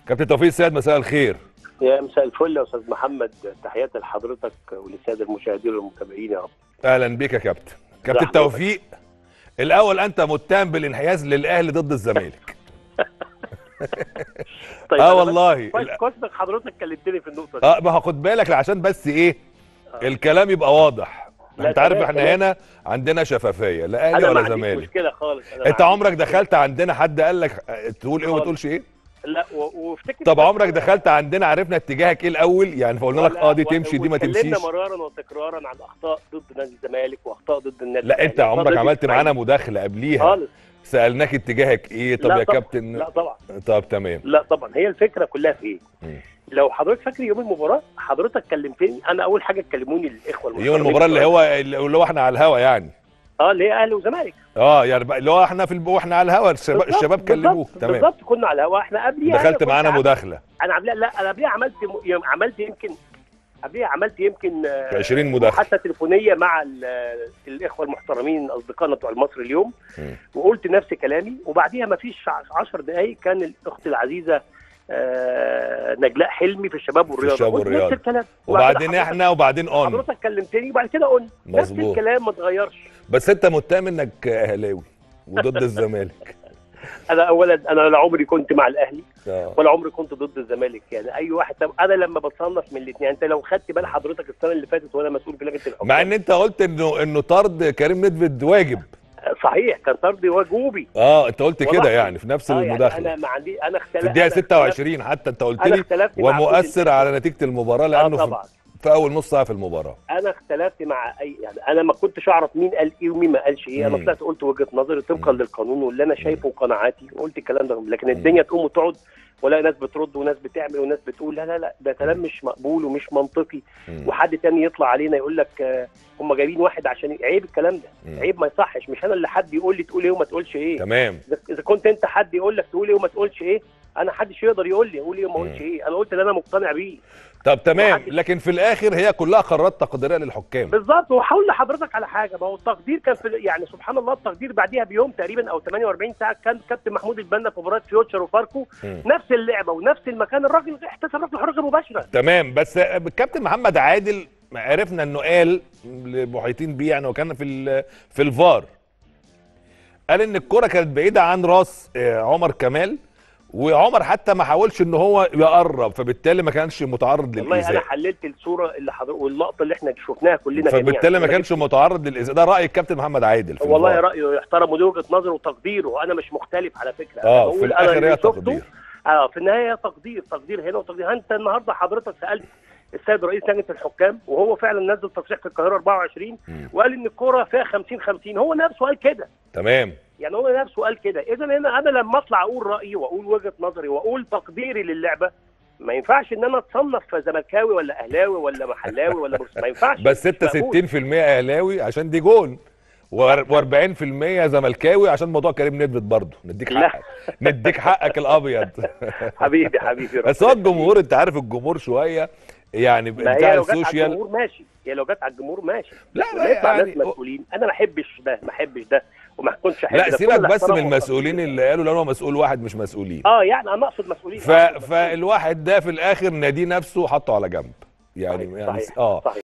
كابتن توفيق السيد مساء الخير يا مساء الفل يا استاذ محمد تحياتي لحضرتك وللساده المشاهدين والمتابعين يا رب اهلا بيك يا كابتن كابتن حضرتك. توفيق الاول انت متهم بالانحياز للاهلي ضد الزمالك طيب اه أنا والله بس- كويس ال- كويس انك حضرتك كلمتني في النقطه دي اه ما هاخد بالك عشان بس ايه الكلام يبقى واضح لا، انت عارف تمام، احنا تمام. هنا عندنا شفافيه لا اهلي انا ما ولا عنديش زمالك مشكله خالص أنا ما انت عنديش عمرك مشكلة. دخلت عندنا حد قال لك اه، تقول ايه وما خالص. تقولش ايه لا و- وافتكر طب بس عمرك أنا- دخلت عندنا عرفنا اتجاهك ايه الاول يعني فقلنا لك ولا- اه دي و- تمشي دي ما واتكلمنا تمشيش مرارا وتكرارا عن اخطاء ضد نادي الزمالك واخطاء ضد النادي لا الأهلي، انت أخطاء عمرك ضد عملت معانا الإسماعيلي. مداخله قبليها خالص سالناك اتجاهك ايه طب لا يا طبعا. كابتن لا طبعا طب تمام لا طبعا هي الفكره كلها في ايه؟ مم. لو حضرتك فاكر يوم المباراه حضرتك كلمتني انا اول حاجه كلموني الاخوه يوم المحترمين المباراه اللي هو اللي هو احنا على الهوا يعني اه اللي هي اهلي وزمالك اه يعني بقى- اللي هو احنا في الب... واحنا على الهوا الشباب بالظبط، الشباب كلموك بالظبط، تمام بالظبط كنا على الهواء احنا قبليها أنا دخلت كنت معانا عم- مداخله انا قبلها لا انا قبلها عملت م... يم- عملت يمكن قبلها عملت يمكن آه، 20 مداخله حتى تليفونيه مع ال- الاخوه المحترمين اصدقائنا بتوع المصري اليوم مم. وقلت نفس كلامي وبعديها ما فيش 10 دقائق كان الاخت العزيزه آه، نجلاء حلمي في الشباب والرياضه الشباب قلت والرياضة. نفس الكلام وبعدين حضرتك- احنا وبعدين اون حضرتك كلمتني وبعد كده قلنا نفس مظبوط. الكلام ما اتغيرش بس انت متهم انك اهلاوي وضد الزمالك انا اولا انا لا عمري كنت مع الاهلي اه ولا عمري كنت ضد الزمالك يعني اي واحد طب انا لما بتصنف من الاثنين انت لو خدت بال حضرتك السنه اللي فاتت وانا مسؤول في لجنه الحكام مع ان انت قلت انه انه طرد كريم ندفد واجب صحيح كان طردي وجوبي اه انت قلت كده وضحت. يعني في نفس آه يعني المداخله انا ما عندي انا اختلف في الدقيقه أنا اختلفت- 26 حتى انت قلت انا لي اختلفت مع كل ومؤثر الناس. على نتيجه المباراه اه لانه في, طبعا في اول نص ساعه في المباراه انا اختلفت مع اي يعني انا ما كنتش اعرف مين قال ايه ومين ما قالش ايه انا مم. طلعت قلت وجهه نظري طبقا مم. للقانون واللي انا شايفه وقناعاتي وقلت الكلام ده لكن الدنيا تقوم وتقعد ولا ناس بترد وناس بتعمل وناس بتقول لا لا لا ده كلام مش مقبول ومش منطقي مم. وحد تاني يطلع علينا يقول لك آه، هم جايبين واحد عشان عيب الكلام ده مم. عيب ما يصحش مش انا اللي حد يقول لي تقول ايه وما تقولش ايه تمام إذا- اذا كنت انت حد يقول لك تقول ايه وما تقولش ايه انا حدش يقدر يقول لي اقول ايه وما اقولش مم. ايه انا قلت اللي انا مقتنع بيه طب تمام وحد- لكن في الاخر هي كلها قرارات تقديريه للحكام بالظبط وهقول لحضرتك على حاجه ما هو التقدير كان في يعني سبحان الله التقدير بعديها بيوم تقريبا او 48 ساعه كان كابتن محمود البنا في مباراه فيوتشر وفاركو مم. نفس اللعبه ونفس المكان الراجل احتسب ركله حركه مباشره تمام بس الكابتن محمد عادل عرفنا انه قال لمحيطين بيه يعني وكان في ال- في الفار قال ان الكره كانت بعيده عن راس آه، عمر كمال وعمر حتى ما حاولش ان هو يقرب فبالتالي ما كانش متعرض والله انا للايذاء حللت الصوره اللي حضر واللقطه اللي احنا شفناها كلنا فبالتالي ما أنا كانش متعرض للايذاء ده راي الكابتن محمد عادل في والله الفار. رايه يحترم ودي وجهه نظره وتقديره وانا مش مختلف على فكره أنا اه بقول في أنا الاخر اللي هي شفته تقدير اه في النهايه تقدير تقدير هنا وتقدير انت النهارده حضرتك سالت السيد رئيس لجنه الحكام وهو فعلا نزل تصريح في القاهره 24 مم. وقال ان الكوره فيها 50 50 هو نفسه قال كده تمام يعني هو نفسه قال كده اذا هنا انا لما اطلع اقول رايي واقول وجهه نظري واقول تقديري للعبه ما ينفعش ان انا اتصنف زملكاوي ولا اهلاوي ولا محلاوي ولا بص ما ينفعش بس انت مش مقبول. 60% اهلاوي عشان دي جون و40% زملكاوي عشان موضوع كريم ندفد برضه نديك لا. حقك نديك حقك الابيض حبيبي حبيبي بس هو الجمهور انت عارف الجمهور شويه يعني ما بتاع هي لو جت على السوشيال الجمهور ماشي هي لو جت على الجمهور ماشي لا لما يطلع يعني ناس مسؤولين انا ما احبش ده ما احبش ده وما كنتش احب لا ده. سيبك كل بس الاحترام من المسؤولين والتقدير. اللي قالوا لان هو مسؤول واحد مش مسؤولين اه يعني انا اقصد مسؤولين ف... أقصد مسؤولين. فالواحد ده في الاخر ناديه نفسه حطه على جنب يعني صحيح يعني صحيح, اه صحيح.